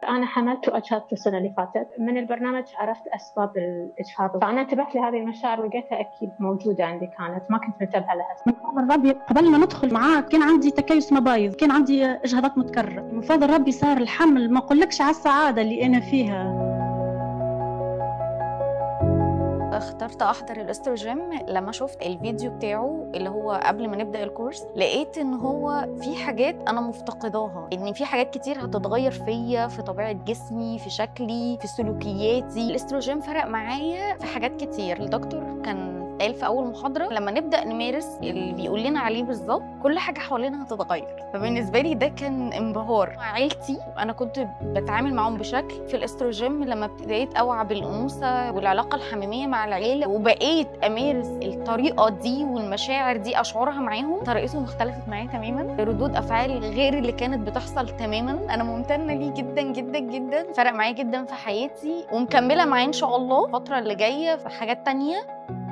انا حملت واجهضت السنه اللي فاتت من البرنامج عرفت اسباب الاجهاض فانا انتبهت لهذه المشاعر ولقيتها اكيد موجوده عندي كانت ما كنت منتبهه لها من فضل ربي قبل ما ندخل معاه كان عندي تكيس مبايض كان عندي اجهاضات متكرره من فضل ربي صار الحمل ما اقولكش على السعاده اللي انا فيها اخترت احضر الاستروجيم لما شفت الفيديو بتاعه اللي هو قبل ما نبدا الكورس لقيت ان هو في حاجات انا مفتقداها ان في حاجات كتير هتتغير فيا في طبيعه جسمي في شكلي في سلوكياتي الاستروجين فرق معايا في حاجات كتير الدكتور كان قال في اول محاضره لما نبدا نمارس اللي بيقول لنا عليه بالظبط كل حاجه حوالينا هتتغير فبالنسبه لي ده كان انبهار مع عيلتي انا كنت بتعامل معاهم بشكل في الاستروجيم لما ابتديت اوعى بالانوثه والعلاقه الحميميه مع العيله وبقيت امارس الطريقه دي والمشاعر دي اشعرها معاهم طريقتهم اختلفت معايا تماما ردود افعال غير اللي كانت بتحصل تماما انا ممتنه ليه جدا جدا جدا فرق معايا جدا في حياتي ومكمله معاه ان شاء الله الفتره اللي جايه في حاجات تانية